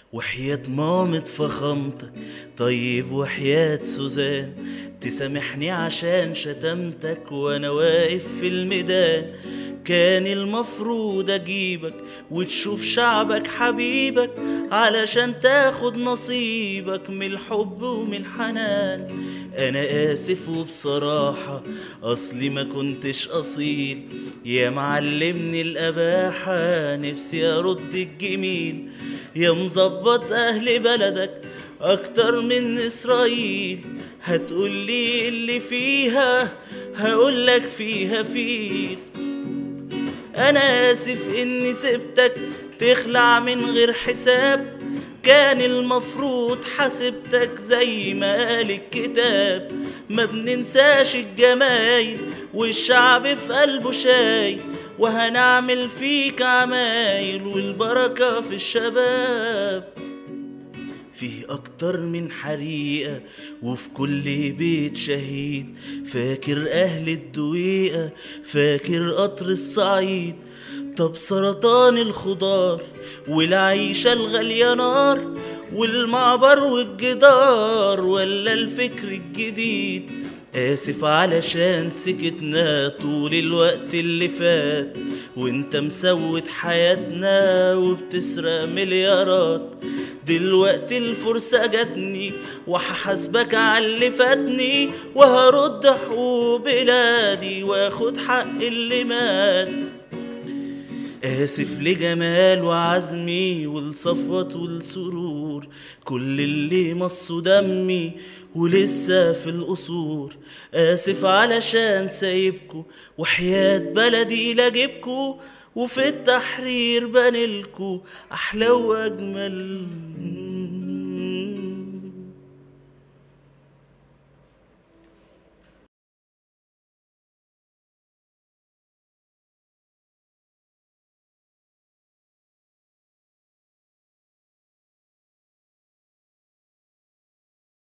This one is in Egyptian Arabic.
وحياة مامة فخامتك طيب وحياة سوزان تسامحني عشان شتمتك وانا واقف في الميدان كان المفروض اجيبك وتشوف شعبك حبيبك علشان تاخد نصيبك من الحب ومن الحنان انا اسف وبصراحة اصلي ما كنتش اصيل يا معلمني الاباحة نفسي ارد الجميل يا مظبط اهل بلدك اكتر من اسرائيل هتقولي اللي فيها هقولك فيها فيك انا اسف اني سبتك تخلع من غير حساب كان المفروض حسبتك زي ما قال الكتاب ما بننساش الجمايل والشعب في قلبه شايل وهنعمل فيك عمايل والبركة في الشباب فيه أكتر من حريقة وفي كل بيت شهيد فاكر أهل الدويقة فاكر قطر الصعيد طب سرطان الخضار والعيشة الغالية نار والمعبر والجدار ولا الفكر الجديد آسف علشان سكتنا طول الوقت اللي فات وانت مسود حياتنا وبتسرق مليارات دلوقتي الفرصة جاتني وهحاسبك على اللي فاتني وهرد حقوق بلادي واخد حق اللي مات آسف لجمال وعزمي والصفوة والسرور كل اللي مصوا دمي ولسه في القصور آسف علشان سايبكو وحياة بلدي لاجبكو وفي التحرير بنلكو أحلى وأجمل